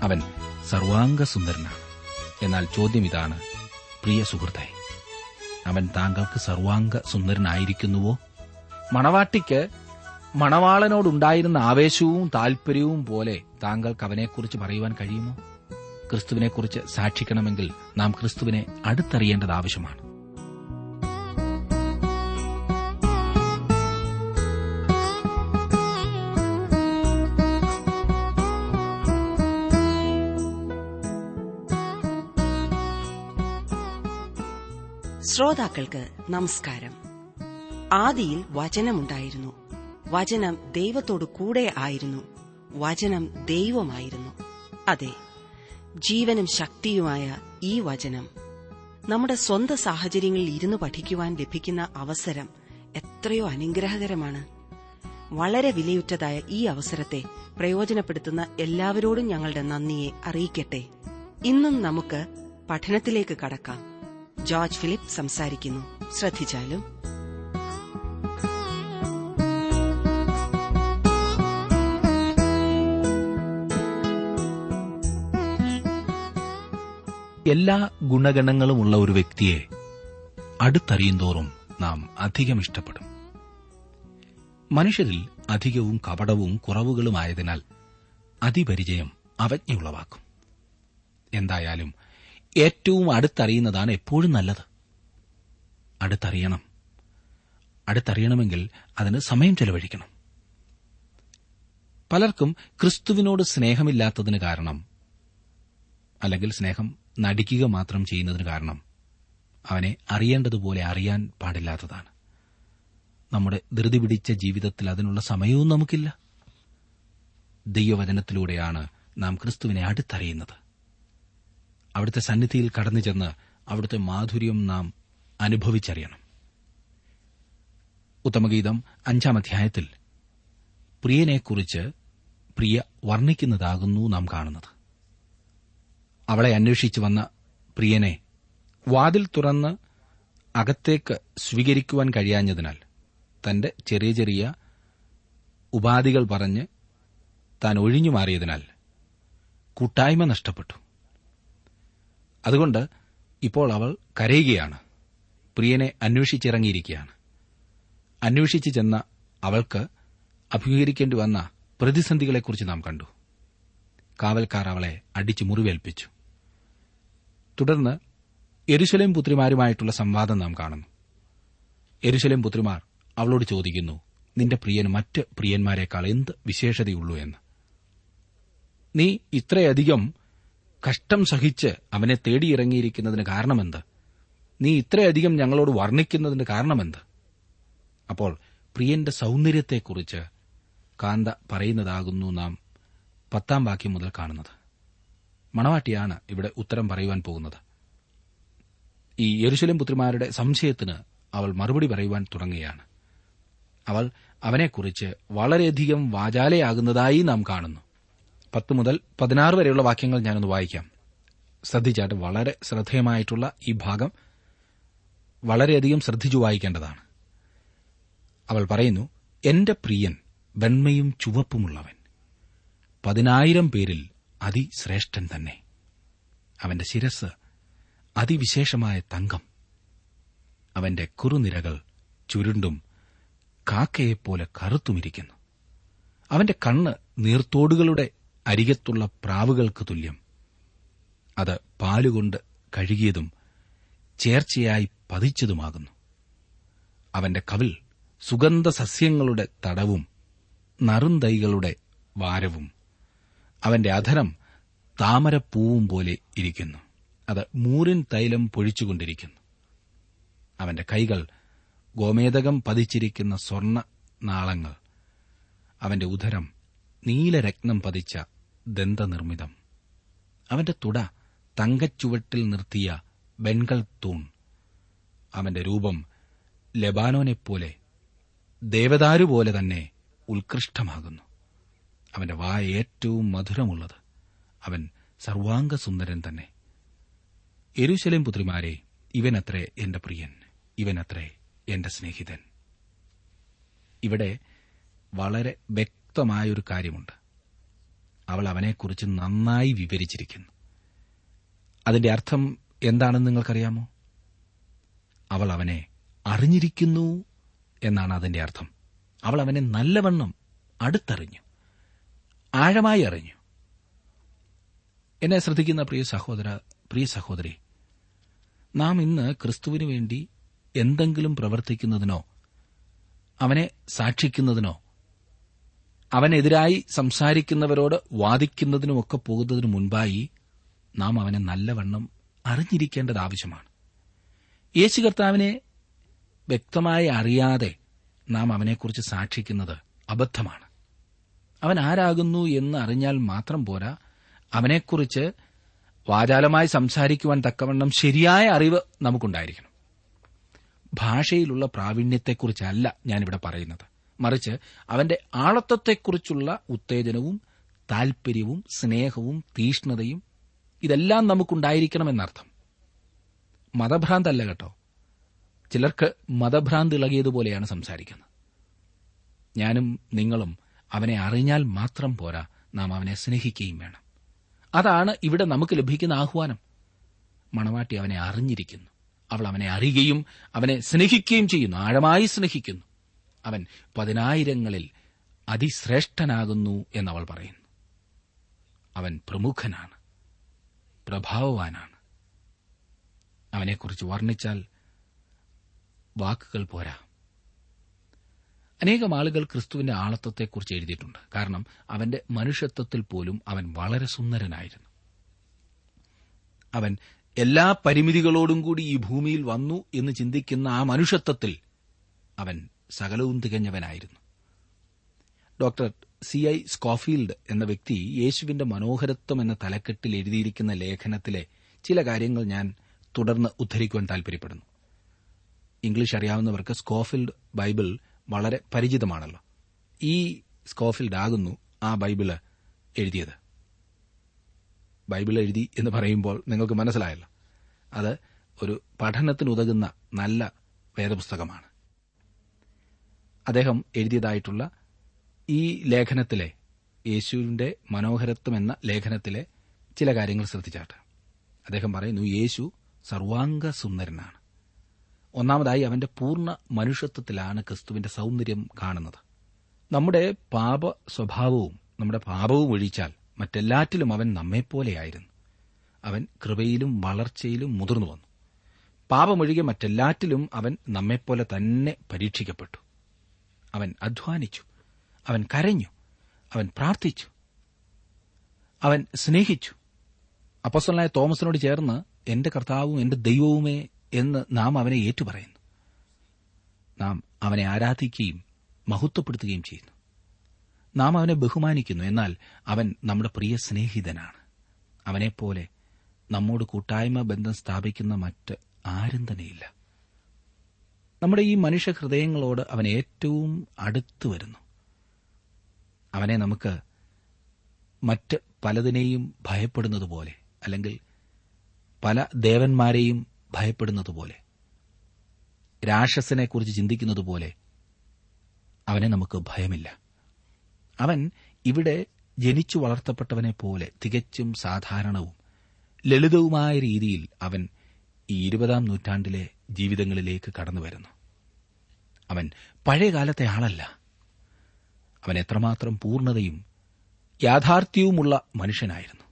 അവൻ സർവാംഗ സുന്ദരനാണ് എന്നാൽ ചോദ്യം ഇതാണ് പ്രിയ സുഹൃത്തെ അവൻ താങ്കൾക്ക് സർവാംഗ സുന്ദരനായിരിക്കുന്നുവോ മണവാട്ടിക്ക് മണവാളനോടുണ്ടായിരുന്ന ആവേശവും താൽപര്യവും പോലെ താങ്കൾക്ക് അവനെക്കുറിച്ച് പറയുവാൻ കഴിയുമോ ക്രിസ്തുവിനെക്കുറിച്ച് സാക്ഷിക്കണമെങ്കിൽ നാം ക്രിസ്തുവിനെ അടുത്തറിയേണ്ടത് ആവശ്യമാണ് ശ്രോതാക്കൾക്ക് നമസ്കാരം ആദിയിൽ വചനമുണ്ടായിരുന്നു വചനം ദൈവത്തോടു കൂടെ ആയിരുന്നു വചനം ദൈവമായിരുന്നു അതെ ജീവനും ശക്തിയുമായ ഈ വചനം നമ്മുടെ സ്വന്തം സാഹചര്യങ്ങളിൽ ഇരുന്ന് പഠിക്കുവാൻ ലഭിക്കുന്ന അവസരം എത്രയോ അനുഗ്രഹകരമാണ് വളരെ വിലയുറ്റതായ ഈ അവസരത്തെ പ്രയോജനപ്പെടുത്തുന്ന എല്ലാവരോടും ഞങ്ങളുടെ നന്ദിയെ അറിയിക്കട്ടെ ഇന്നും നമുക്ക് പഠനത്തിലേക്ക് കടക്കാം ജോർജ് ഫിലിപ്പ് സംസാരിക്കുന്നു ശ്രദ്ധിച്ചാലും എല്ലാ ഗുണഗണങ്ങളുമുള്ള ഒരു വ്യക്തിയെ അടുത്തറിയുന്തോറും നാം അധികം ഇഷ്ടപ്പെടും മനുഷ്യരിൽ അധികവും കപടവും കുറവുകളുമായതിനാൽ അതിപരിചയം അവജ്ഞയുളവാക്കും എന്തായാലും ഏറ്റവും അടുത്തറിയുന്നതാണ് എപ്പോഴും നല്ലത് അടുത്തറിയണം അടുത്തറിയണമെങ്കിൽ അതിന് സമയം ചെലവഴിക്കണം പലർക്കും ക്രിസ്തുവിനോട് സ്നേഹമില്ലാത്തതിന് കാരണം അല്ലെങ്കിൽ സ്നേഹം നടിക്കുക മാത്രം ചെയ്യുന്നതിന് കാരണം അവനെ അറിയേണ്ടതുപോലെ അറിയാൻ പാടില്ലാത്തതാണ് നമ്മുടെ ധൃതി പിടിച്ച ജീവിതത്തിൽ അതിനുള്ള സമയവും നമുക്കില്ല ദൈവവചനത്തിലൂടെയാണ് നാം ക്രിസ്തുവിനെ അടുത്തറിയുന്നത് അവിടുത്തെ സന്നിധിയിൽ കടന്നു ചെന്ന് അവിടുത്തെ മാധുര്യം നാം അനുഭവിച്ചറിയണം ഉത്തമഗീതം അഞ്ചാം അധ്യായത്തിൽ പ്രിയനെക്കുറിച്ച് പ്രിയ വർണ്ണിക്കുന്നതാകുന്നു നാം കാണുന്നത് അവളെ അന്വേഷിച്ചു വന്ന പ്രിയനെ വാതിൽ തുറന്ന് അകത്തേക്ക് സ്വീകരിക്കുവാൻ കഴിയാഞ്ഞതിനാൽ തന്റെ ചെറിയ ചെറിയ ഉപാധികൾ പറഞ്ഞ് താൻ ഒഴിഞ്ഞു മാറിയതിനാൽ കൂട്ടായ്മ നഷ്ടപ്പെട്ടു അതുകൊണ്ട് ഇപ്പോൾ അവൾ കരയുകയാണ് പ്രിയനെ അന്വേഷിച്ചിറങ്ങിയിരിക്കുകയാണ് അന്വേഷിച്ച് ചെന്ന അവൾക്ക് അഭിമുഖീകരിക്കേണ്ടി വന്ന പ്രതിസന്ധികളെക്കുറിച്ച് നാം കണ്ടു കാവൽക്കാർ അവളെ അടിച്ചു മുറിവേൽപ്പിച്ചു തുടർന്ന് എരുശലേം പുത്രിമാരുമായിട്ടുള്ള സംവാദം നാം കാണുന്നു എരുശലേം പുത്രിമാർ അവളോട് ചോദിക്കുന്നു നിന്റെ പ്രിയന് മറ്റ് പ്രിയന്മാരെക്കാൾ എന്ത് വിശേഷതയുള്ളൂ എന്ന് നീ ഇത്രയധികം കഷ്ടം സഹിച്ച് അവനെ തേടിയിറങ്ങിയിരിക്കുന്നതിന് കാരണമെന്ത് നീ ഇത്രയധികം ഞങ്ങളോട് വർണ്ണിക്കുന്നതിന് കാരണമെന്ത് അപ്പോൾ പ്രിയന്റെ സൗന്ദര്യത്തെക്കുറിച്ച് കാന്ത പറയുന്നതാകുന്നു നാം പത്താം വാക്യം മുതൽ കാണുന്നത് മണവാട്ടിയാണ് ഇവിടെ ഉത്തരം പറയുവാൻ പോകുന്നത് ഈ യെരുശലേം പുത്രിമാരുടെ സംശയത്തിന് അവൾ മറുപടി പറയുവാൻ തുടങ്ങുകയാണ് അവൾ അവനെക്കുറിച്ച് വളരെയധികം വാചാലയാകുന്നതായി നാം കാണുന്നു പത്ത് മുതൽ പതിനാറ് വരെയുള്ള വാക്യങ്ങൾ ഞാനൊന്ന് വായിക്കാം ശ്രദ്ധിച്ചാട്ട് വളരെ ശ്രദ്ധേയമായിട്ടുള്ള ഈ ഭാഗം വളരെയധികം ശ്രദ്ധിച്ചു വായിക്കേണ്ടതാണ് അവൾ പറയുന്നു എന്റെ പ്രിയൻ വെണ്മയും ചുവപ്പുമുള്ളവൻ പതിനായിരം പേരിൽ അതിശ്രേഷ്ഠൻ തന്നെ അവന്റെ ശിരസ് അതിവിശേഷമായ തങ്കം അവന്റെ കുറുനിരകൾ ചുരുണ്ടും കാക്കയെപ്പോലെ കറുത്തുമിരിക്കുന്നു അവന്റെ കണ്ണ് നീർത്തോടുകളുടെ അരികത്തുള്ള പ്രാവുകൾക്ക് തുല്യം അത് പാലുകൊണ്ട് കഴുകിയതും ചേർച്ചയായി പതിച്ചതുമാകുന്നു അവന്റെ കവിൽ സുഗന്ധ സസ്യങ്ങളുടെ തടവും നറുന്തൈകളുടെ വാരവും അവന്റെ അധരം താമരപ്പൂവും പോലെ ഇരിക്കുന്നു അത് മൂരിൻ തൈലം പൊഴിച്ചുകൊണ്ടിരിക്കുന്നു അവന്റെ കൈകൾ ഗോമേതകം പതിച്ചിരിക്കുന്ന സ്വർണ്ണ നാളങ്ങൾ അവന്റെ ഉദരം നീലരത്നം പതിച്ച ദന്തനിർമ്മിതം അവന്റെ തുട തങ്കച്ചുവട്ടിൽ നിർത്തിയ വെൺകൽ തൂൺ അവന്റെ രൂപം ലബാനോനെപ്പോലെ ദേവദാരുപോലെ തന്നെ ഉത്കൃഷ്ടമാകുന്നു അവന്റെ വായ ഏറ്റവും മധുരമുള്ളത് അവൻ സർവാംഗസുന്ദരൻ തന്നെ എരുശലേം പുത്രിമാരെ ഇവനത്രേ എന്റെ പ്രിയൻ ഇവനത്രേ എന്റെ സ്നേഹിതൻ ഇവിടെ വളരെ വ്യക്തമായൊരു കാര്യമുണ്ട് അവൾ അവനെക്കുറിച്ച് നന്നായി വിവരിച്ചിരിക്കുന്നു അതിന്റെ അർത്ഥം എന്താണെന്ന് നിങ്ങൾക്കറിയാമോ അവൾ അവനെ അറിഞ്ഞിരിക്കുന്നു എന്നാണ് അതിന്റെ അർത്ഥം അവൾ അവനെ നല്ലവണ്ണം അടുത്തറിഞ്ഞു ആഴമായി അറിഞ്ഞു എന്നെ ശ്രദ്ധിക്കുന്ന പ്രിയ സഹോദര പ്രിയ സഹോദരി നാം ഇന്ന് ക്രിസ്തുവിനു വേണ്ടി എന്തെങ്കിലും പ്രവർത്തിക്കുന്നതിനോ അവനെ സാക്ഷിക്കുന്നതിനോ അവനെതിരായി സംസാരിക്കുന്നവരോട് വാദിക്കുന്നതിനുമൊക്കെ പോകുന്നതിനു മുൻപായി നാം അവനെ നല്ലവണ്ണം അറിഞ്ഞിരിക്കേണ്ടത് ആവശ്യമാണ് യേശു കർത്താവിനെ വ്യക്തമായി അറിയാതെ നാം അവനെക്കുറിച്ച് സാക്ഷിക്കുന്നത് അബദ്ധമാണ് അവൻ ആരാകുന്നു എന്ന് അറിഞ്ഞാൽ മാത്രം പോരാ അവനെക്കുറിച്ച് വാചാലമായി സംസാരിക്കുവാൻ തക്കവണ്ണം ശരിയായ അറിവ് നമുക്കുണ്ടായിരിക്കണം ഭാഷയിലുള്ള പ്രാവീണ്യത്തെക്കുറിച്ചല്ല ഞാനിവിടെ പറയുന്നത് മറിച്ച് അവന്റെ ആളത്വത്തെക്കുറിച്ചുള്ള ഉത്തേജനവും താൽപര്യവും സ്നേഹവും തീഷ്ണതയും ഇതെല്ലാം നമുക്കുണ്ടായിരിക്കണമെന്നർത്ഥം മതഭ്രാന്തല്ല കേട്ടോ ചിലർക്ക് മതഭ്രാന്ത് ഇളകിയതുപോലെയാണ് സംസാരിക്കുന്നത് ഞാനും നിങ്ങളും അവനെ അറിഞ്ഞാൽ മാത്രം പോരാ നാം അവനെ സ്നേഹിക്കുകയും വേണം അതാണ് ഇവിടെ നമുക്ക് ലഭിക്കുന്ന ആഹ്വാനം മണവാട്ടി അവനെ അറിഞ്ഞിരിക്കുന്നു അവൾ അവനെ അറിയുകയും അവനെ സ്നേഹിക്കുകയും ചെയ്യുന്നു ആഴമായി സ്നേഹിക്കുന്നു അവൻ പതിനായിരങ്ങളിൽ അതിശ്രേഷ്ഠനാകുന്നു എന്നവൾ പറയുന്നു അവൻ പ്രമുഖനാണ് പ്രഭാവവാനാണ് അവനെക്കുറിച്ച് വർണ്ണിച്ചാൽ വാക്കുകൾ പോരാ അനേകം ആളുകൾ ക്രിസ്തുവിന്റെ ആളത്വത്തെക്കുറിച്ച് എഴുതിയിട്ടുണ്ട് കാരണം അവന്റെ മനുഷ്യത്വത്തിൽ പോലും അവൻ വളരെ സുന്ദരനായിരുന്നു അവൻ എല്ലാ പരിമിതികളോടും കൂടി ഈ ഭൂമിയിൽ വന്നു എന്ന് ചിന്തിക്കുന്ന ആ മനുഷ്യത്വത്തിൽ അവൻ സകലവും തികഞ്ഞവനായിരുന്നു ഡോക്ടർ സി ഐ സ്കോഫീൽഡ് എന്ന വ്യക്തി യേശുവിന്റെ മനോഹരത്വം എന്ന തലക്കെട്ടിൽ എഴുതിയിരിക്കുന്ന ലേഖനത്തിലെ ചില കാര്യങ്ങൾ ഞാൻ തുടർന്ന് ഉദ്ധരിക്കുവാൻ താൽപര്യപ്പെടുന്നു ഇംഗ്ലീഷ് അറിയാവുന്നവർക്ക് സ്കോഫിൽഡ് ബൈബിൾ വളരെ പരിചിതമാണല്ലോ ഈ സ്കോഫിൽഡ് ആകുന്നു ആ ബൈബിള് എഴുതിയത് ബൈബിൾ എഴുതി എന്ന് പറയുമ്പോൾ നിങ്ങൾക്ക് മനസ്സിലായല്ലോ അത് ഒരു പഠനത്തിനുതകുന്ന നല്ല വേദപുസ്തകമാണ് അദ്ദേഹം എഴുതിയതായിട്ടുള്ള ഈ ലേഖനത്തിലെ യേശുവിന്റെ മനോഹരത്വം എന്ന ലേഖനത്തിലെ ചില കാര്യങ്ങൾ ശ്രദ്ധിച്ചാട്ടെ അദ്ദേഹം പറയുന്നു യേശു സർവാംഗ സുന്ദരനാണ് ഒന്നാമതായി അവന്റെ പൂർണ്ണ മനുഷ്യത്വത്തിലാണ് ക്രിസ്തുവിന്റെ സൗന്ദര്യം കാണുന്നത് നമ്മുടെ പാപ സ്വഭാവവും നമ്മുടെ പാപവും ഒഴിച്ചാൽ മറ്റെല്ലാറ്റിലും അവൻ നമ്മെപ്പോലെയായിരുന്നു അവൻ കൃപയിലും വളർച്ചയിലും മുതിർന്നു വന്നു പാപമൊഴികെ മറ്റെല്ലാറ്റിലും അവൻ നമ്മെപ്പോലെ തന്നെ പരീക്ഷിക്കപ്പെട്ടു അവൻ അധ്വാനിച്ചു അവൻ കരഞ്ഞു അവൻ പ്രാർത്ഥിച്ചു അവൻ സ്നേഹിച്ചു അപ്പസ്വലായ തോമസിനോട് ചേർന്ന് എന്റെ കർത്താവും എന്റെ ദൈവവുമേ എന്ന് നാം അവനെ ഏറ്റുപറയുന്നു നാം അവനെ ആരാധിക്കുകയും മഹത്വപ്പെടുത്തുകയും ചെയ്യുന്നു നാം അവനെ ബഹുമാനിക്കുന്നു എന്നാൽ അവൻ നമ്മുടെ പ്രിയ സ്നേഹിതനാണ് അവനെപ്പോലെ നമ്മോട് കൂട്ടായ്മ ബന്ധം സ്ഥാപിക്കുന്ന മറ്റ് ആരും തന്നെയില്ല നമ്മുടെ ഈ മനുഷ്യ ഹൃദയങ്ങളോട് അവൻ ഏറ്റവും അടുത്തു വരുന്നു അവനെ നമുക്ക് മറ്റ് പലതിനെയും ഭയപ്പെടുന്നതുപോലെ അല്ലെങ്കിൽ പല ദേവന്മാരെയും ഭയപ്പെടുന്നതുപോലെ രാക്ഷസനെക്കുറിച്ച് ചിന്തിക്കുന്നതുപോലെ അവനെ നമുക്ക് ഭയമില്ല അവൻ ഇവിടെ ജനിച്ചു വളർത്തപ്പെട്ടവനെ പോലെ തികച്ചും സാധാരണവും ലളിതവുമായ രീതിയിൽ അവൻ ഈ ഇരുപതാം നൂറ്റാണ്ടിലെ ജീവിതങ്ങളിലേക്ക് കടന്നുവരുന്നു അവൻ പഴയകാലത്തെ ആളല്ല അവൻ എത്രമാത്രം പൂർണ്ണതയും യാഥാർത്ഥ്യവുമുള്ള മനുഷ്യനായിരുന്നു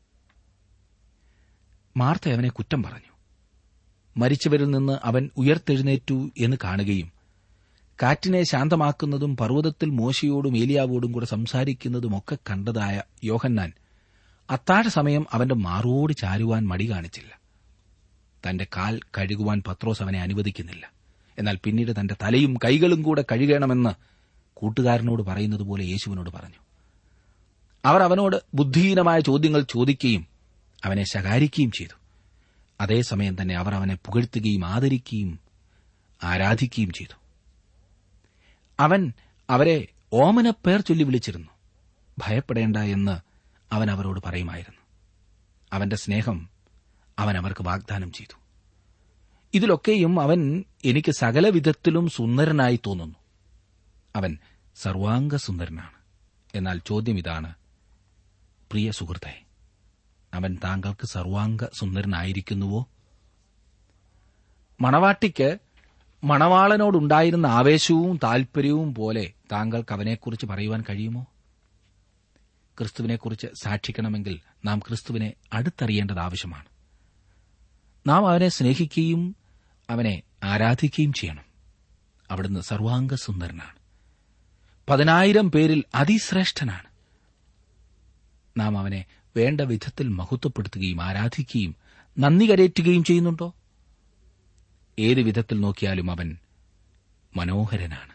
മാർത്ത അവനെ കുറ്റം പറഞ്ഞു മരിച്ചവരിൽ നിന്ന് അവൻ ഉയർത്തെഴുന്നേറ്റു എന്ന് കാണുകയും കാറ്റിനെ ശാന്തമാക്കുന്നതും പർവ്വതത്തിൽ മോശയോടും ഏലിയാവോടും കൂടെ സംസാരിക്കുന്നതുമൊക്കെ കണ്ടതായ യോഹന്നാൻ അത്താഴ സമയം അവന്റെ മാറോട് ചാരുവാൻ മടി കാണിച്ചില്ല തന്റെ കാൽ കഴുകുവാൻ പത്രോസ് അവനെ അനുവദിക്കുന്നില്ല എന്നാൽ പിന്നീട് തന്റെ തലയും കൈകളും കൂടെ കഴുകണമെന്ന് കൂട്ടുകാരനോട് പറയുന്നതുപോലെ യേശുവിനോട് പറഞ്ഞു അവർ അവനോട് ബുദ്ധിഹീനമായ ചോദ്യങ്ങൾ ചോദിക്കുകയും അവനെ ശകാരിക്കുകയും ചെയ്തു അതേസമയം തന്നെ അവർ അവനെ പുകഴ്ത്തുകയും ആദരിക്കുകയും ആരാധിക്കുകയും ചെയ്തു അവൻ അവരെ ഓമനപ്പേർ ചൊല്ലി വിളിച്ചിരുന്നു ഭയപ്പെടേണ്ട എന്ന് അവൻ അവരോട് പറയുമായിരുന്നു അവന്റെ സ്നേഹം അവൻ അവർക്ക് വാഗ്ദാനം ചെയ്തു ഇതിലൊക്കെയും അവൻ എനിക്ക് സകല വിധത്തിലും സുന്ദരനായി തോന്നുന്നു അവൻ സർവാംഗ സുന്ദരനാണ് എന്നാൽ ചോദ്യം ഇതാണ് പ്രിയ സുഹൃത്തെ അവൻ താങ്കൾക്ക് സർവാംഗ സുന്ദരനായിരിക്കുന്നുവോ മണവാട്ടിക്ക് മണവാളനോടുണ്ടായിരുന്ന ആവേശവും താൽപര്യവും പോലെ താങ്കൾക്ക് അവനെക്കുറിച്ച് പറയുവാൻ കഴിയുമോ ക്രിസ്തുവിനെക്കുറിച്ച് സാക്ഷിക്കണമെങ്കിൽ നാം ക്രിസ്തുവിനെ അടുത്തറിയേണ്ടത് ആവശ്യമാണ് നാം അവനെ സ്നേഹിക്കുകയും അവനെ ആരാധിക്കുകയും ചെയ്യണം അവിടുന്ന് സർവാംഗ സുന്ദരനാണ് പതിനായിരം പേരിൽ അതിശ്രേഷ്ഠനാണ് നാം അവനെ വേണ്ട വിധത്തിൽ മഹത്വപ്പെടുത്തുകയും ആരാധിക്കുകയും നന്ദി കരയറ്റുകയും ചെയ്യുന്നുണ്ടോ ഏത് വിധത്തിൽ നോക്കിയാലും അവൻ മനോഹരനാണ്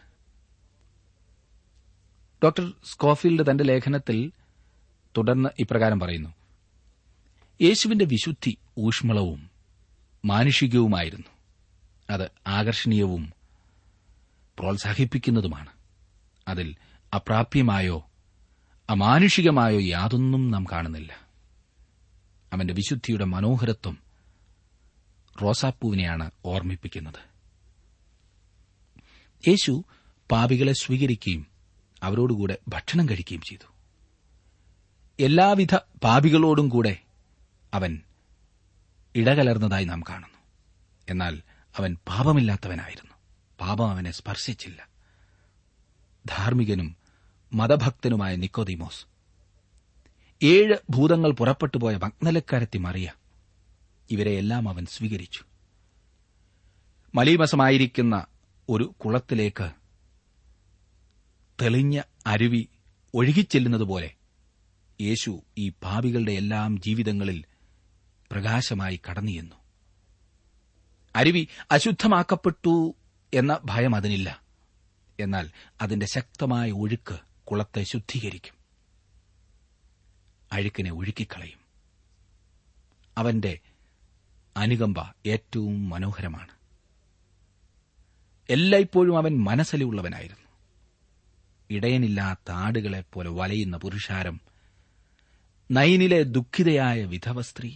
ഡോക്ടർ സ്കോഫീൽഡ് തന്റെ ലേഖനത്തിൽ തുടർന്ന് ഇപ്രകാരം പറയുന്നു യേശുവിന്റെ വിശുദ്ധി ഊഷ്മളവും മാനുഷികവുമായിരുന്നു അത് ആകർഷണീയവും പ്രോത്സാഹിപ്പിക്കുന്നതുമാണ് അതിൽ അപ്രാപ്യമായോ അമാനുഷികമായോ യാതൊന്നും നാം കാണുന്നില്ല അവന്റെ വിശുദ്ധിയുടെ മനോഹരത്വം റോസാപ്പൂവിനെയാണ് ഓർമ്മിപ്പിക്കുന്നത് യേശു പാപികളെ സ്വീകരിക്കുകയും അവരോടുകൂടെ ഭക്ഷണം കഴിക്കുകയും ചെയ്തു എല്ലാവിധ പാപികളോടും കൂടെ അവൻ ഇടകലർന്നതായി നാം കാണുന്നു എന്നാൽ അവൻ പാപമില്ലാത്തവനായിരുന്നു പാപം അവനെ സ്പർശിച്ചില്ല ധാർമ്മികനും മതഭക്തനുമായ നിക്കോദിമോസ് ഏഴ് ഭൂതങ്ങൾ പുറപ്പെട്ടുപോയ മഗ്നലക്കാരത്തി മറിയ ഇവരെയെല്ലാം അവൻ സ്വീകരിച്ചു മലീമസമായിരിക്കുന്ന ഒരു കുളത്തിലേക്ക് തെളിഞ്ഞ അരുവി ഒഴുകിച്ചെല്ലുന്നതുപോലെ യേശു ഈ ഭാവികളുടെ എല്ലാം ജീവിതങ്ങളിൽ പ്രകാശമായി കടന്നുചെന്നു അരുവി അശുദ്ധമാക്കപ്പെട്ടു എന്ന ഭയം അതിനില്ല എന്നാൽ അതിന്റെ ശക്തമായ ഒഴുക്ക് കുളത്തെ ശുദ്ധീകരിക്കും അഴുക്കിനെ ഒഴുക്കിക്കളയും അവന്റെ അനുകമ്പ ഏറ്റവും മനോഹരമാണ് എല്ലായ്പ്പോഴും അവൻ മനസ്സലിയുള്ളവനായിരുന്നു ഇടയനില്ലാത്ത ആടുകളെപ്പോലെ വലയുന്ന പുരുഷാരം നൈനിലെ ദുഃഖിതയായ വിധവ സ്ത്രീ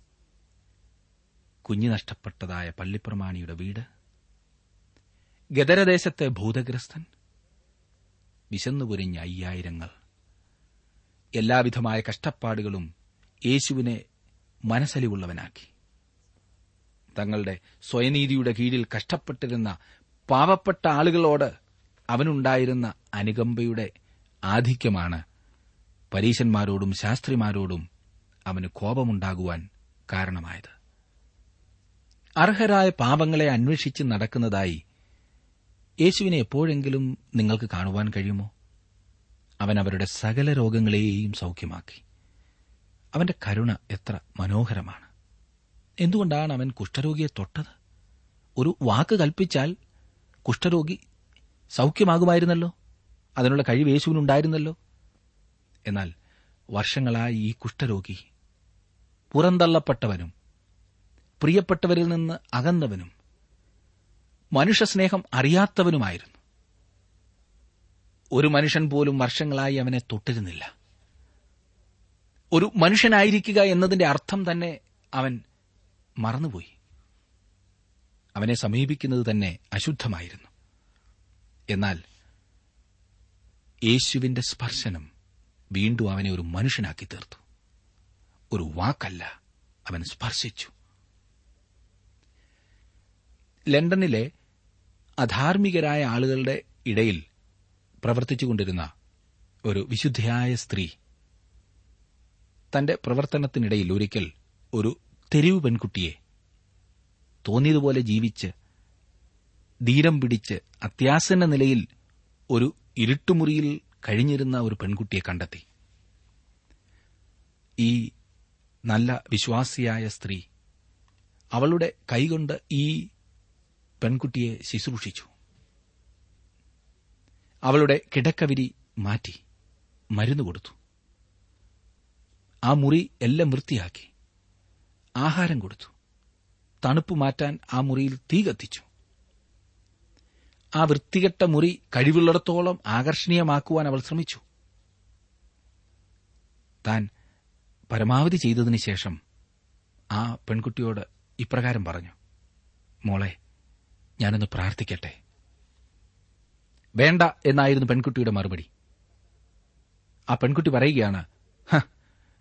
കുഞ്ഞു നഷ്ടപ്പെട്ടതായ പള്ളിപ്രമാണിയുടെ വീട് ഗദരദേശത്തെ ഭൂതഗ്രസ്തൻ വിശന്നുപുരിഞ്ഞ അയ്യായിരങ്ങൾ എല്ലാവിധമായ കഷ്ടപ്പാടുകളും യേശുവിനെ മനസ്സലിവുള്ളവനാക്കി തങ്ങളുടെ സ്വയനീതിയുടെ കീഴിൽ കഷ്ടപ്പെട്ടിരുന്ന പാവപ്പെട്ട ആളുകളോട് അവനുണ്ടായിരുന്ന അനുകമ്പയുടെ ആധിക്യമാണ് പരീശന്മാരോടും ശാസ്ത്രിമാരോടും അവന് കോപമുണ്ടാകുവാൻ കാരണമായത് അർഹരായ പാപങ്ങളെ അന്വേഷിച്ച് നടക്കുന്നതായി യേശുവിനെ എപ്പോഴെങ്കിലും നിങ്ങൾക്ക് കാണുവാൻ കഴിയുമോ അവൻ അവരുടെ സകല രോഗങ്ങളെയും സൌഖ്യമാക്കി അവന്റെ കരുണ എത്ര മനോഹരമാണ് എന്തുകൊണ്ടാണ് അവൻ കുഷ്ഠരോഗിയെ തൊട്ടത് ഒരു വാക്ക് കൽപ്പിച്ചാൽ കുഷ്ഠരോഗി സൌഖ്യമാകുമായിരുന്നല്ലോ അതിനുള്ള കഴിവ് യേശുവിനുണ്ടായിരുന്നല്ലോ എന്നാൽ വർഷങ്ങളായി ഈ കുഷ്ഠരോഗി പുറന്തള്ളപ്പെട്ടവനും പ്രിയപ്പെട്ടവരിൽ നിന്ന് അകന്നവനും മനുഷ്യസ്നേഹം അറിയാത്തവനുമായിരുന്നു ഒരു മനുഷ്യൻ പോലും വർഷങ്ങളായി അവനെ തൊട്ടിരുന്നില്ല ഒരു മനുഷ്യനായിരിക്കുക എന്നതിന്റെ അർത്ഥം തന്നെ അവൻ മറന്നുപോയി അവനെ സമീപിക്കുന്നത് തന്നെ അശുദ്ധമായിരുന്നു എന്നാൽ യേശുവിന്റെ സ്പർശനം വീണ്ടും അവനെ ഒരു മനുഷ്യനാക്കി തീർത്തു ഒരു വാക്കല്ല അവൻ സ്പർശിച്ചു ലണ്ടനിലെ അധാർമികരായ ആളുകളുടെ ഇടയിൽ പ്രവർത്തിച്ചുകൊണ്ടിരുന്ന ഒരു വിശുദ്ധയായ സ്ത്രീ തന്റെ പ്രവർത്തനത്തിനിടയിൽ ഒരിക്കൽ ഒരു തെരുവ് പെൺകുട്ടിയെ തോന്നിയതുപോലെ ജീവിച്ച് ധീരം പിടിച്ച് അത്യാസന്ന നിലയിൽ ഒരു ഇരുട്ടുമുറിയിൽ കഴിഞ്ഞിരുന്ന ഒരു പെൺകുട്ടിയെ കണ്ടെത്തി ഈ നല്ല വിശ്വാസിയായ സ്ത്രീ അവളുടെ കൈകൊണ്ട് ഈ പെൺകുട്ടിയെ ശുശ്രൂഷിച്ചു അവളുടെ കിടക്കവിരി മാറ്റി മരുന്ന് കൊടുത്തു ആ മുറി എല്ലാം വൃത്തിയാക്കി ആഹാരം കൊടുത്തു തണുപ്പ് മാറ്റാൻ ആ മുറിയിൽ തീ കത്തിച്ചു ആ വൃത്തികെട്ട മുറി കഴിവുള്ളിടത്തോളം ആകർഷണീയമാക്കുവാൻ അവൾ ശ്രമിച്ചു താൻ പരമാവധി ചെയ്തതിനു ശേഷം ആ പെൺകുട്ടിയോട് ഇപ്രകാരം പറഞ്ഞു മോളെ ഞാനൊന്ന് പ്രാർത്ഥിക്കട്ടെ വേണ്ട എന്നായിരുന്നു പെൺകുട്ടിയുടെ മറുപടി ആ പെൺകുട്ടി പറയുകയാണ് "ഹ,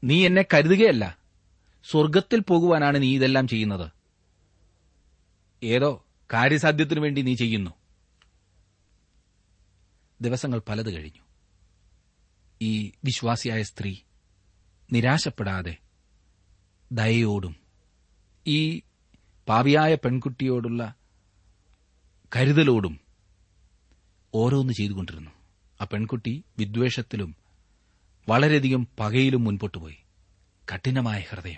നീ എന്നെ കരുതുകയല്ല സ്വർഗത്തിൽ പോകുവാനാണ് നീ ഇതെല്ലാം ചെയ്യുന്നത് ഏതോ കാര്യസാധ്യത്തിനു വേണ്ടി നീ ചെയ്യുന്നു ദിവസങ്ങൾ പലത് കഴിഞ്ഞു ഈ വിശ്വാസിയായ സ്ത്രീ നിരാശപ്പെടാതെ ദയയോടും ഈ പാവിയായ പെൺകുട്ടിയോടുള്ള കരുതലോടും ഓരോന്ന് ചെയ്തുകൊണ്ടിരുന്നു ആ പെൺകുട്ടി വിദ്വേഷത്തിലും വളരെയധികം പകയിലും മുൻപോട്ട് പോയി കഠിനമായ ഹൃദയം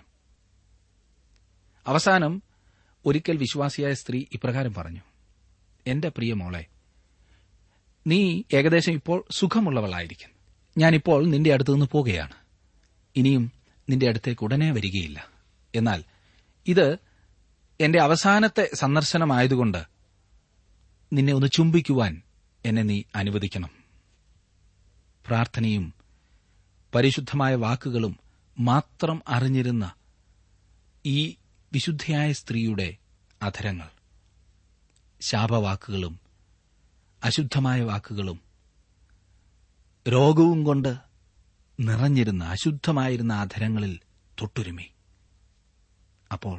അവസാനം ഒരിക്കൽ വിശ്വാസിയായ സ്ത്രീ ഇപ്രകാരം പറഞ്ഞു എന്റെ പ്രിയ മോളെ നീ ഏകദേശം ഇപ്പോൾ സുഖമുള്ളവളായിരിക്കും ഞാനിപ്പോൾ നിന്റെ അടുത്തു നിന്ന് പോകുകയാണ് ഇനിയും നിന്റെ അടുത്തേക്ക് ഉടനെ വരികയില്ല എന്നാൽ ഇത് എന്റെ അവസാനത്തെ സന്ദർശനമായതുകൊണ്ട് നിന്നെ ഒന്ന് ചുംബിക്കുവാൻ എന്നെ നീ അനുവദിക്കണം പ്രാർത്ഥനയും പരിശുദ്ധമായ വാക്കുകളും മാത്രം അറിഞ്ഞിരുന്ന ഈ വിശുദ്ധയായ സ്ത്രീയുടെ അധരങ്ങൾ ശാപവാക്കുകളും അശുദ്ധമായ വാക്കുകളും രോഗവും കൊണ്ട് നിറഞ്ഞിരുന്ന അശുദ്ധമായിരുന്ന അധരങ്ങളിൽ തൊട്ടുരുമി അപ്പോൾ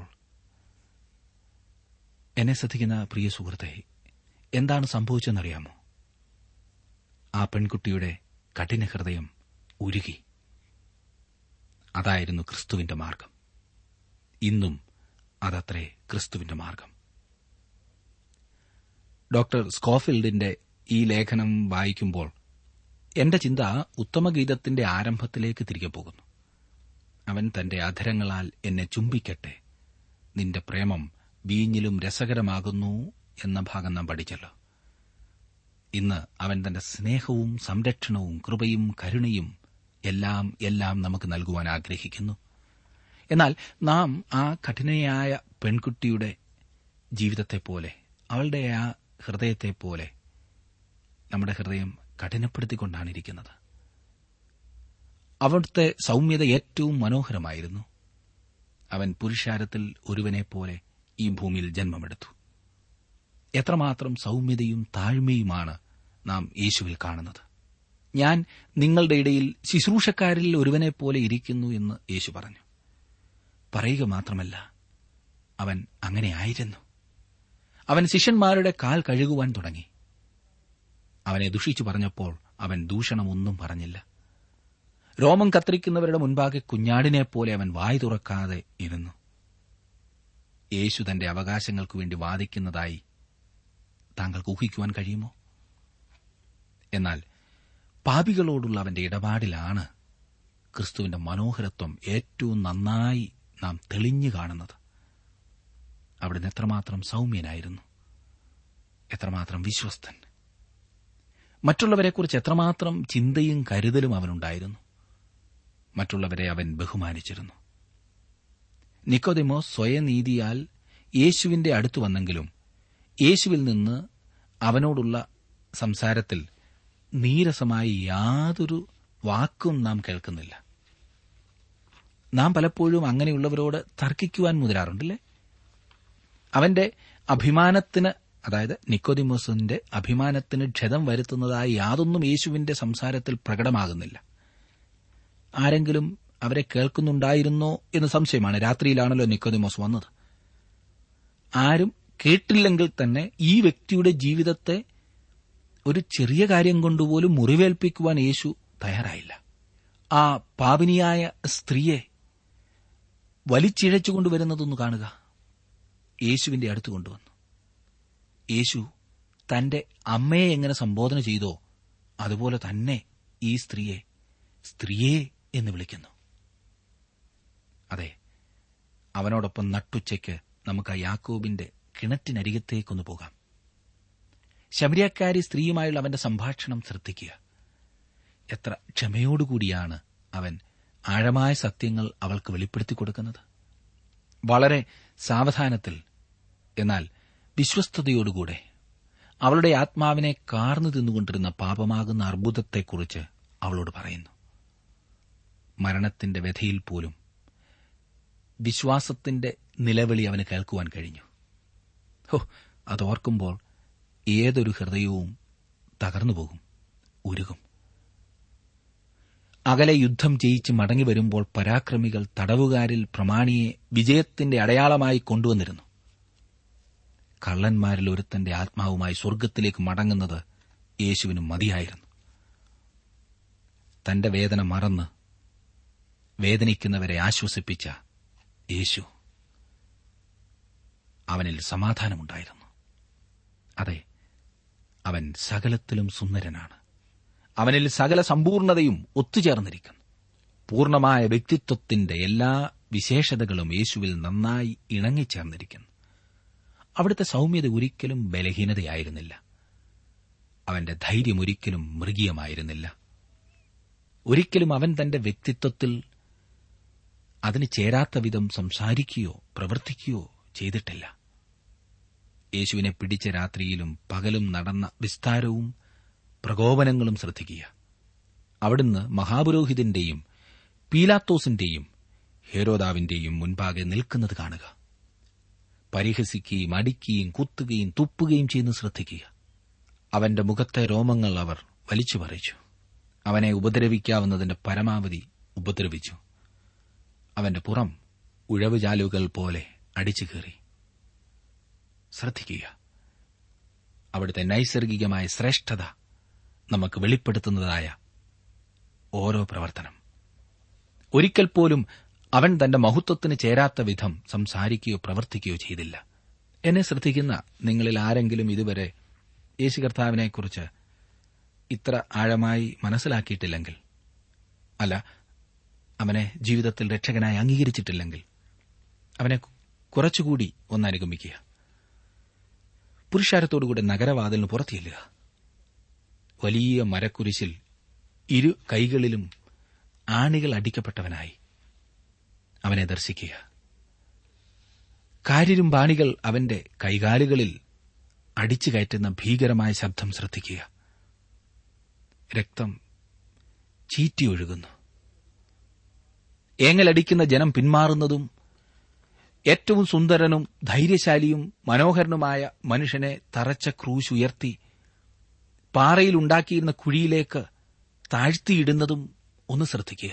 എന്നെ ശ്രദ്ധിക്കുന്ന പ്രിയ സുഹൃത്തെ എന്താണ് സംഭവിച്ചെന്നറിയാമോ ആ പെൺകുട്ടിയുടെ കഠിന ഹൃദയം ഉരുകി അതായിരുന്നു ക്രിസ്തുവിന്റെ മാർഗം ഇന്നും അതത്രേ ക്രിസ്തുവിന്റെ മാർഗം ഡോക്ടർ സ്കോഫിൽഡിന്റെ ഈ ലേഖനം വായിക്കുമ്പോൾ എന്റെ ചിന്ത ഉത്തമഗീതത്തിന്റെ ആരംഭത്തിലേക്ക് തിരികെ പോകുന്നു അവൻ തന്റെ അധരങ്ങളാൽ എന്നെ ചുംബിക്കട്ടെ നിന്റെ പ്രേമം വീഞ്ഞിലും രസകരമാകുന്നു എന്ന ഭാഗം നാം പഠിച്ചല്ലോ ഇന്ന് അവൻ തന്റെ സ്നേഹവും സംരക്ഷണവും കൃപയും കരുണയും എല്ലാം എല്ലാം നമുക്ക് നൽകുവാൻ ആഗ്രഹിക്കുന്നു എന്നാൽ നാം ആ കഠിനയായ പെൺകുട്ടിയുടെ ജീവിതത്തെപ്പോലെ അവളുടെ ആ ഹൃദയത്തെപ്പോലെ നമ്മുടെ ഹൃദയം കഠിനപ്പെടുത്തിക്കൊണ്ടാണ് ഇരിക്കുന്നത് അവിടുത്തെ സൗമ്യത ഏറ്റവും മനോഹരമായിരുന്നു അവൻ പുരുഷാരത്തിൽ ഒരുവനെപ്പോലെ ഈ ഭൂമിയിൽ ജന്മമെടുത്തു എത്രമാത്രം സൗമ്യതയും താഴ്മയുമാണ് നാം യേശുവിൽ കാണുന്നത് ഞാൻ നിങ്ങളുടെ ഇടയിൽ ശുശ്രൂഷക്കാരിൽ ഒരുവനെപ്പോലെ ഇരിക്കുന്നു എന്ന് യേശു പറഞ്ഞു പറയുക മാത്രമല്ല അവൻ അങ്ങനെയായിരുന്നു അവൻ ശിഷ്യന്മാരുടെ കാൽ കഴുകുവാൻ തുടങ്ങി അവനെ ദുഷിച്ചു പറഞ്ഞപ്പോൾ അവൻ ദൂഷണമൊന്നും പറഞ്ഞില്ല രോമം കത്തിരിക്കുന്നവരുടെ മുൻപാകെ കുഞ്ഞാടിനെപ്പോലെ അവൻ വായി തുറക്കാതെ ഇരുന്നു യേശു തന്റെ അവകാശങ്ങൾക്കു വേണ്ടി വാദിക്കുന്നതായി താങ്കൾക്ക് ഊഹിക്കുവാൻ കഴിയുമോ എന്നാൽ പാപികളോടുള്ള അവന്റെ ഇടപാടിലാണ് ക്രിസ്തുവിന്റെ മനോഹരത്വം ഏറ്റവും നന്നായി നാം തെളിഞ്ഞു കാണുന്നത് അവിടുന്ന് എത്രമാത്രം സൗമ്യനായിരുന്നു എത്രമാത്രം വിശ്വസ്തൻ മറ്റുള്ളവരെക്കുറിച്ച് എത്രമാത്രം ചിന്തയും കരുതലും അവനുണ്ടായിരുന്നു മറ്റുള്ളവരെ അവൻ ബഹുമാനിച്ചിരുന്നു നിക്കോദിമോസ് സ്വയനീതിയാൽ യേശുവിന്റെ അടുത്തു വന്നെങ്കിലും യേശുവിൽ നിന്ന് അവനോടുള്ള സംസാരത്തിൽ നീരസമായി യാതൊരു വാക്കും നാം കേൾക്കുന്നില്ല നാം പലപ്പോഴും അങ്ങനെയുള്ളവരോട് തർക്കിക്കുവാൻ മുതിരാറുണ്ടല്ലേ അവന്റെ അഭിമാനത്തിന് അതായത് നിക്കോദിമോസിന്റെ അഭിമാനത്തിന് ക്ഷതം വരുത്തുന്നതായി യാതൊന്നും യേശുവിന്റെ സംസാരത്തിൽ പ്രകടമാകുന്നില്ല ആരെങ്കിലും അവരെ കേൾക്കുന്നുണ്ടായിരുന്നോ എന്ന് സംശയമാണ് രാത്രിയിലാണല്ലോ നിക്കോദിമോസ് വന്നത് ആരും കേട്ടില്ലെങ്കിൽ തന്നെ ഈ വ്യക്തിയുടെ ജീവിതത്തെ ഒരു ചെറിയ കാര്യം കൊണ്ടുപോലും മുറിവേൽപ്പിക്കുവാൻ യേശു തയ്യാറായില്ല ആ പാപിനിയായ സ്ത്രീയെ വലിച്ചിഴച്ചു കൊണ്ടുവരുന്നതൊന്ന് കാണുക യേശുവിന്റെ അടുത്ത് കൊണ്ടുവന്നു യേശു തന്റെ അമ്മയെ എങ്ങനെ സംബോധന ചെയ്തോ അതുപോലെ തന്നെ ഈ സ്ത്രീയെ സ്ത്രീയെ എന്ന് വിളിക്കുന്നു അതെ അവനോടൊപ്പം നട്ടുച്ചയ്ക്ക് നമുക്ക് ആ യാക്കോബിന്റെ കിണറ്റിനരികത്തേക്കൊന്ന് പോകാം ശബരിയക്കാരി സ്ത്രീയുമായുള്ള അവന്റെ സംഭാഷണം ശ്രദ്ധിക്കുക എത്ര ക്ഷമയോടുകൂടിയാണ് അവൻ ആഴമായ സത്യങ്ങൾ അവൾക്ക് വെളിപ്പെടുത്തി കൊടുക്കുന്നത് വളരെ സാവധാനത്തിൽ എന്നാൽ വിശ്വസ്തയോടുകൂടെ അവളുടെ ആത്മാവിനെ കാർന്നു തിന്നുകൊണ്ടിരുന്ന പാപമാകുന്ന അർബുദത്തെക്കുറിച്ച് അവളോട് പറയുന്നു മരണത്തിന്റെ വ്യഥയിൽ പോലും വിശ്വാസത്തിന്റെ നിലവിളി അവന് കേൾക്കുവാൻ കഴിഞ്ഞു ഹോ അതോർക്കുമ്പോൾ ഏതൊരു ഹൃദയവും തകർന്നുപോകും ഉരുകും അകലെ യുദ്ധം ജയിച്ച് മടങ്ങി വരുമ്പോൾ പരാക്രമികൾ തടവുകാരിൽ പ്രമാണിയെ വിജയത്തിന്റെ അടയാളമായി കൊണ്ടുവന്നിരുന്നു കള്ളന്മാരിൽ ഒരുത്തന്റെ ആത്മാവുമായി സ്വർഗത്തിലേക്ക് മടങ്ങുന്നത് യേശുവിന് മതിയായിരുന്നു തന്റെ വേദന മറന്ന് വേദനിക്കുന്നവരെ ആശ്വസിപ്പിച്ച യേശു അവനിൽ സമാധാനമുണ്ടായിരുന്നു അതെ അവൻ സകലത്തിലും സുന്ദരനാണ് അവനിൽ സകല സമ്പൂർണതയും ഒത്തുചേർന്നിരിക്കുന്നു പൂർണമായ വ്യക്തിത്വത്തിന്റെ എല്ലാ വിശേഷതകളും യേശുവിൽ നന്നായി ഇണങ്ങിച്ചേർന്നിരിക്കുന്നു അവിടുത്തെ സൗമ്യത ഒരിക്കലും ബലഹീനതയായിരുന്നില്ല അവന്റെ ധൈര്യം ഒരിക്കലും മൃഗീയമായിരുന്നില്ല ഒരിക്കലും അവൻ തന്റെ വ്യക്തിത്വത്തിൽ അതിന് ചേരാത്ത വിധം സംസാരിക്കുകയോ പ്രവർത്തിക്കുകയോ ചെയ്തിട്ടില്ല യേശുവിനെ പിടിച്ച രാത്രിയിലും പകലും നടന്ന വിസ്താരവും പ്രകോപനങ്ങളും ശ്രദ്ധിക്കുക അവിടുന്ന് മഹാപുരോഹിതന്റെയും പീലാത്തോസിന്റെയും ഹേരോദാവിന്റെയും മുൻപാകെ നിൽക്കുന്നത് കാണുക പരിഹസിക്കുകയും അടിക്കുകയും കുത്തുകയും തുപ്പുകയും ചെയ്യുന്ന ശ്രദ്ധിക്കുക അവന്റെ മുഖത്തെ രോമങ്ങൾ അവർ വലിച്ചു പറിച്ചു അവനെ ഉപദ്രവിക്കാവുന്നതിന്റെ പരമാവധി ഉപദ്രവിച്ചു അവന്റെ പുറം ഉഴവുചാലുകൾ പോലെ അടിച്ചു കയറി ശ്രദ്ധിക്കുക അവിടുത്തെ നൈസർഗികമായ ശ്രേഷ്ഠത നമുക്ക് വെളിപ്പെടുത്തുന്നതായ ഓരോ പ്രവർത്തനം ഒരിക്കൽ പോലും അവൻ തന്റെ മഹത്വത്തിന് ചേരാത്ത വിധം സംസാരിക്കുകയോ പ്രവർത്തിക്കുകയോ ചെയ്തില്ല എന്നെ ശ്രദ്ധിക്കുന്ന നിങ്ങളിൽ ആരെങ്കിലും ഇതുവരെ യേശു കർത്താവിനെക്കുറിച്ച് ഇത്ര ആഴമായി മനസ്സിലാക്കിയിട്ടില്ലെങ്കിൽ അല്ല അവനെ ജീവിതത്തിൽ രക്ഷകനായി അംഗീകരിച്ചിട്ടില്ലെങ്കിൽ അവനെ കുറച്ചുകൂടി ഒന്ന് അനുഗമിക്കുക പുരുഷാരത്തോടുകൂടെ നഗരവാതിലിന് പുറത്തിയില്ലുക വലിയ മരക്കുരിശിൽ ഇരു കൈകളിലും ആണികൾ അടിക്കപ്പെട്ടവനായി അവനെ ദർശിക്കുക കാര്യരും ബാണികൾ അവന്റെ കൈകാലുകളിൽ അടിച്ചു കയറ്റുന്ന ഭീകരമായ ശബ്ദം ശ്രദ്ധിക്കുക രക്തം ചീറ്റിയൊഴുകുന്നു ഏങ്ങലടിക്കുന്ന ജനം പിന്മാറുന്നതും ഏറ്റവും സുന്ദരനും ധൈര്യശാലിയും മനോഹരനുമായ മനുഷ്യനെ തറച്ച ക്രൂശ് ഉയർത്തി പാറയിൽ ഉണ്ടാക്കിയിരുന്ന കുഴിയിലേക്ക് താഴ്ത്തിയിടുന്നതും ഒന്ന് ശ്രദ്ധിക്കുക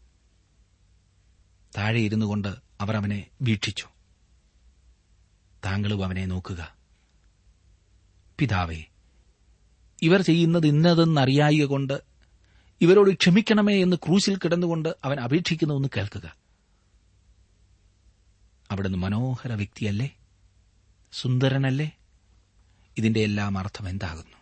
താഴെ ഇരുന്നു കൊണ്ട് അവർ അവനെ വീക്ഷിച്ചു താങ്കളും അവനെ നോക്കുക പിതാവേ ഇവർ ചെയ്യുന്നത് ഇന്നതെന്നറിയായിക കൊണ്ട് ഇവരോട് ക്ഷമിക്കണമേ എന്ന് ക്രൂശിൽ കിടന്നുകൊണ്ട് അവൻ അപേക്ഷിക്കുന്ന ഒന്ന് കേൾക്കുക അവിടുന്ന് മനോഹര വ്യക്തിയല്ലേ സുന്ദരനല്ലേ ഇതിന്റെ എല്ലാം അർത്ഥം എന്താകുന്നു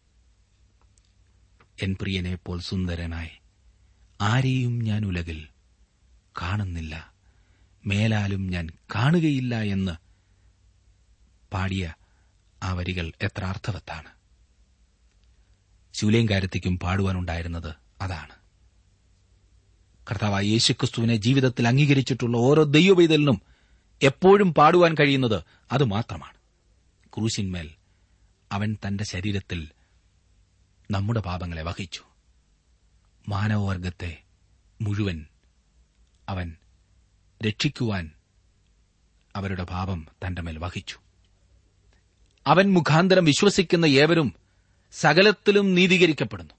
എൻ പ്രിയനെ പോൽ സുന്ദരനായി ആരെയും ഞാൻ ഉലകിൽ കാണുന്നില്ല മേലാലും ഞാൻ കാണുകയില്ല എന്ന് പാടിയ ആ വരികൾ എത്ര അർത്ഥവത്താണ് ശൂലേങ്കാരത്തിക്കും പാടുവാനുണ്ടായിരുന്നത് അതാണ് കർത്താവായ യേശുക്രിസ്തുവിനെ ജീവിതത്തിൽ അംഗീകരിച്ചിട്ടുള്ള ഓരോ ദൈവവൈതലിനും എപ്പോഴും പാടുവാൻ കഴിയുന്നത് അതുമാത്രമാണ് ക്രൂശിന്മേൽ അവൻ തന്റെ ശരീരത്തിൽ നമ്മുടെ പാപങ്ങളെ വഹിച്ചു മാനവവർഗത്തെ മുഴുവൻ അവൻ രക്ഷിക്കുവാൻ അവരുടെ പാപം തന്റെ മേൽ വഹിച്ചു അവൻ മുഖാന്തരം വിശ്വസിക്കുന്ന ഏവരും സകലത്തിലും നീതീകരിക്കപ്പെടുന്നു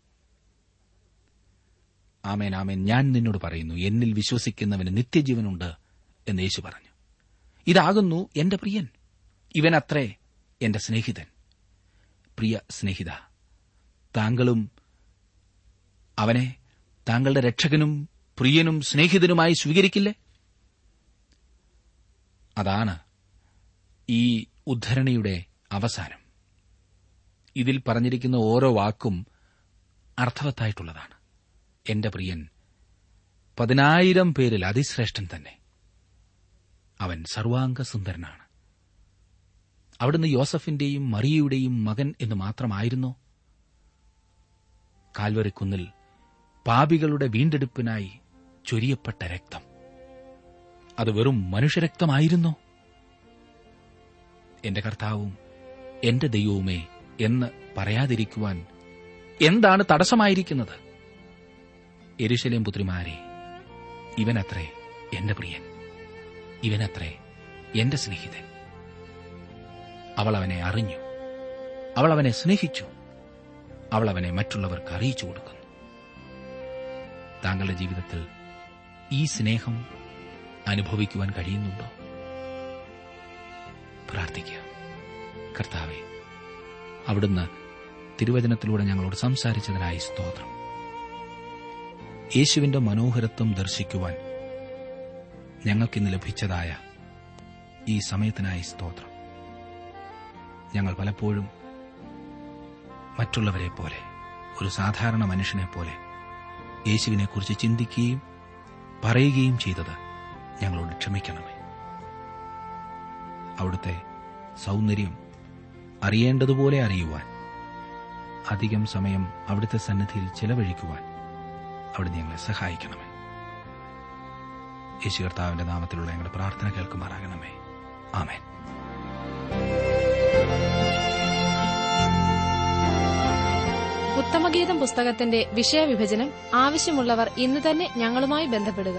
ആമേൻ ആമേൻ ഞാൻ നിന്നോട് പറയുന്നു എന്നിൽ വിശ്വസിക്കുന്നവന് നിത്യജീവനുണ്ട് എന്ന് യേശു പറഞ്ഞു ഇതാകുന്നു എന്റെ പ്രിയൻ ഇവനത്രേ എന്റെ സ്നേഹിതൻ പ്രിയ സ്നേഹിത താങ്കളും അവനെ താങ്കളുടെ രക്ഷകനും പ്രിയനും സ്നേഹിതനുമായി സ്വീകരിക്കില്ലേ അതാണ് ഈ ഉദ്ധരണിയുടെ അവസാനം ഇതിൽ പറഞ്ഞിരിക്കുന്ന ഓരോ വാക്കും അർത്ഥവത്തായിട്ടുള്ളതാണ് എന്റെ പ്രിയൻ പതിനായിരം പേരിൽ അതിശ്രേഷ്ഠൻ തന്നെ അവൻ സർവാംഗ സുന്ദരനാണ് അവിടുന്ന് യോസഫിന്റെയും മറിയയുടെയും മകൻ എന്ന് മാത്രമായിരുന്നോ കാൽവറിക്കുന്നിൽ പാപികളുടെ വീണ്ടെടുപ്പിനായി ചൊരിയപ്പെട്ട രക്തം അത് വെറും മനുഷ്യരക്തമായിരുന്നോ എന്റെ കർത്താവും എന്റെ ദൈവവുമേ എന്ന് പറയാതിരിക്കുവാൻ എന്താണ് തടസ്സമായിരിക്കുന്നത് എരുശലേം പുത്രിമാരെ ഇവനത്രേ എന്റെ പ്രിയൻ ഇവനത്രേ എന്റെ സ്നേഹിതൻ അവൾ അവനെ അറിഞ്ഞു അവൾ അവനെ സ്നേഹിച്ചു അവൾ അവനെ മറ്റുള്ളവർക്ക് അറിയിച്ചു കൊടുക്കുന്നു താങ്കളുടെ ജീവിതത്തിൽ ഈ സ്നേഹം അനുഭവിക്കുവാൻ കഴിയുന്നുണ്ടോ പ്രാർത്ഥിക്കുക കർത്താവെ അവിടുന്ന് തിരുവചനത്തിലൂടെ ഞങ്ങളോട് സംസാരിച്ചതിനായി സ്തോത്രം യേശുവിന്റെ മനോഹരത്വം ദർശിക്കുവാൻ ഞങ്ങൾക്കിന്ന് ലഭിച്ചതായ ഈ സമയത്തിനായി സ്തോത്രം ഞങ്ങൾ പലപ്പോഴും മറ്റുള്ളവരെ പോലെ ഒരു സാധാരണ മനുഷ്യനെ പോലെ യേശുവിനെക്കുറിച്ച് ചിന്തിക്കുകയും പറയുകയും ചെയ്തത് ഞങ്ങളോട് ക്ഷമിക്കണമേ അവിടുത്തെ സൗന്ദര്യം അറിയേണ്ടതുപോലെ അറിയുവാൻ അധികം സമയം അവിടുത്തെ സന്നിധിയിൽ ചെലവഴിക്കുവാൻ അവിടുന്ന് ഞങ്ങളെ സഹായിക്കണമേ യേശു കർത്താവിന്റെ നാമത്തിലുള്ള ഞങ്ങളുടെ പ്രാർത്ഥന കേൾക്കുമാറാകണമേ ആമേൻ ഉത്തമഗീതം പുസ്തകത്തിന്റെ വിഷയവിഭജനം ആവശ്യമുള്ളവർ ഇന്ന് തന്നെ ഞങ്ങളുമായി ബന്ധപ്പെടുക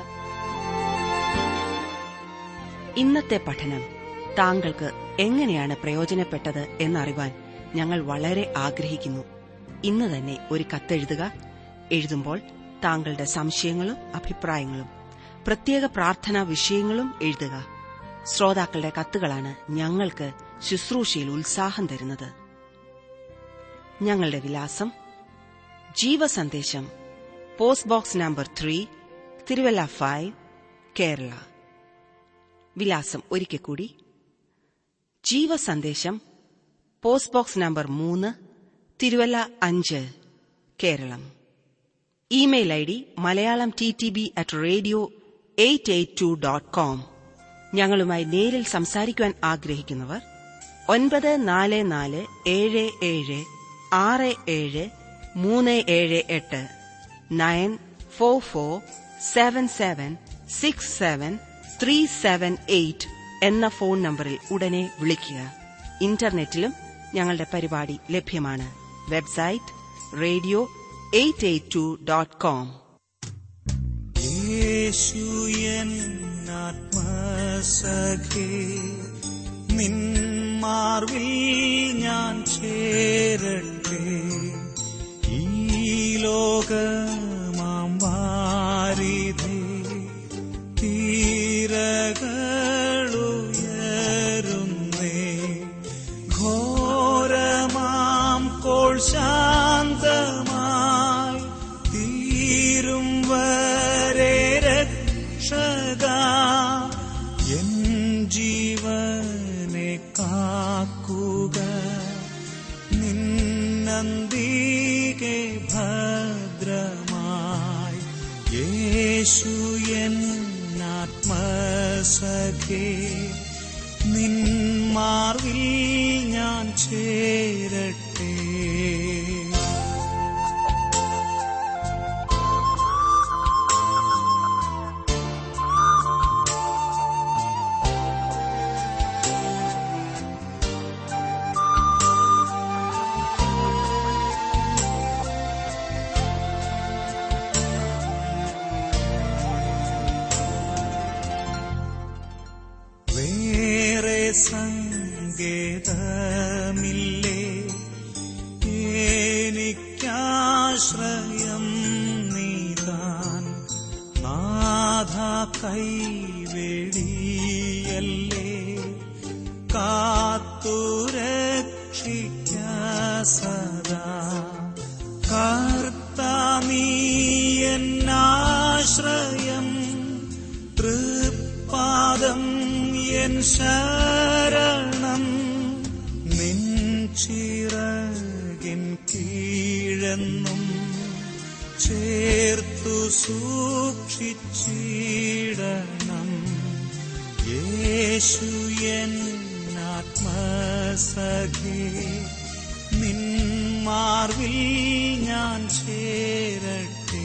ഇന്നത്തെ പഠനം താങ്കൾക്ക് എങ്ങനെയാണ് പ്രയോജനപ്പെട്ടത് എന്നറിവാൻ ഞങ്ങൾ വളരെ ആഗ്രഹിക്കുന്നു ഇന്ന് തന്നെ ഒരു കത്തെഴുതുക എഴുതുമ്പോൾ താങ്കളുടെ സംശയങ്ങളും അഭിപ്രായങ്ങളും പ്രത്യേക പ്രാർത്ഥനാ വിഷയങ്ങളും എഴുതുക ശ്രോതാക്കളുടെ കത്തുകളാണ് ഞങ്ങൾക്ക് ശുശ്രൂഷയിൽ ഉത്സാഹം തരുന്നത് ഞങ്ങളുടെ വിലാസം Jeevasandesham post box number three Thiruvalla five Kerala വിലാസം ഒരിക്കൽ കൂടി ജീവസന്ദേശം പോസ്റ്റ് ബോക്സ് നമ്പർ മൂന്ന് തിരുവല്ല അഞ്ച് Keralam email I D Malayalam T T B at radio eight eight two dot com ഞങ്ങളുമായി നേരിൽ സംസാരിക്കുവാൻ ആഗ്രഹിക്കുന്നവർ ഒൻപത് നാല് നാല് ഏഴ് ഏഴ് ആറ് ഏഴ് മൂന്ന് ഏഴ് എട്ട് nine four four seven seven six seven three seven eight എന്ന ഫോൺ നമ്പറിൽ ഉടനെ വിളിക്കുക ഇന്റർനെറ്റിലും ഞങ്ങളുടെ പരിപാടി ലഭ്യമാണ് website radio eight eight two dot com Yeshu എന്നാത്മസഖേ നിൻ മാർവിൽ ഞാൻ ചേരട്ടെ ഈ ലോകമാം വാരിധേ തീരകളുയരുന്നേ ഘോരമാം കോൾ ശാന്തമായി തീരും വരെ രക്ഷക എൻ ജീവനെ കാക്കുക നിന്നന്തികെ ഭദ്രമായി യേശു എന്നാത്മസഖേ നിൻ മാർവിൽ ഞാൻ ചേരട്ടെ വേറെ സങ്കേതമില്ലേ എനിക്കാശ്രയം നീതാൻ നാഥ കൈവെടിയല്ലേ കാത്തുരക്ഷിക്ക സദാ കർത്ത നീ എന്നാശ്രയം തൃപ്പാദം എൻ ശരണം നിൻ ചിറകിൻ കീഴെന്നും ചേർത്തു സൂക്ഷിച്ചിടണം യേശു എന്നാത്മസഖേ നിൻ മാർവിൽ ഞാൻ ചേരട്ടെ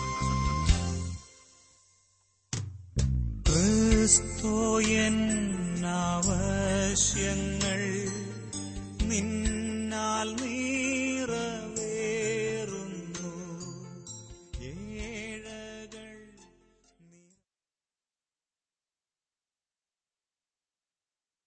ക്രിസ്തോ എൻ എന്നാവശ്യങ്ങൾ നിന്നാൽ നീ